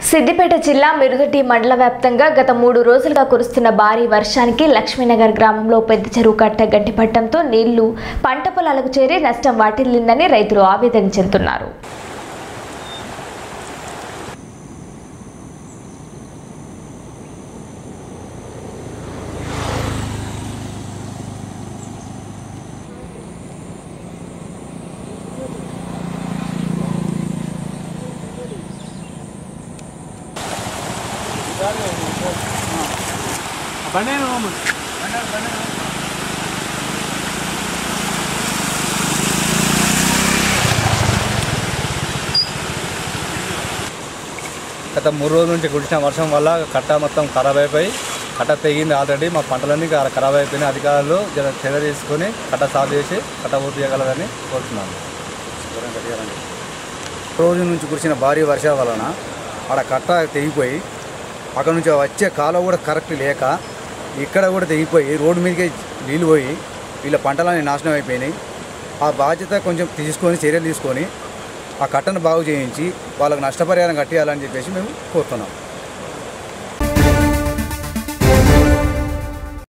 సిద్దిపేట జిల్లా మిరుదటి మండల వ్యాప్తంగా గత మూడు రోజులుగా కురుస్తున్న భారీ వర్షానికి లక్ష్మీనగర్ గ్రామంలో పెద్ద చెరువు కట్ట గట్టిపట్టడంతో నీళ్లు పంట పొలాలకు చేరి నష్టం వాటిల్లిందని రైతులు ఆవేదన చెందుతున్నారు గత మూడు రోజుల నుంచి కురిసిన వర్షం వల్ల కట్ట మొత్తం ఖరాబ్ అయిపోయి కట్ట తెగింది ఆల్రెడీ మా పంటలన్నీ ఖ- ఖరాబ్ అయిపోయినాయి అధికారులు జర చర్య తీసుకొని కట్ట సాగు చేసి కట్ట పూర్తి చేయగలరని కోరుతున్నాను రోజు నుంచి కురిసిన భారీ వర్షాల వలన ఆడ కట్ట తెగిపోయి అక్కడ నుంచి వచ్చే కాలువ కూడా కరెక్ట్ లేక ఇక్కడ కూడా తెగిపోయి రోడ్డు మీదకి నీళ్ళు పోయి వీళ్ళ పంటలన్నీ నాశనం అయిపోయినాయి ఆ బాధ్యత కొంచెం తీసుకొని చర్యలు తీసుకొని ఆ కట్టను బాగు చేయించి వాళ్ళకు నష్టపరిహారం కట్టియాలని చెప్పేసి మేము కోరుతున్నాం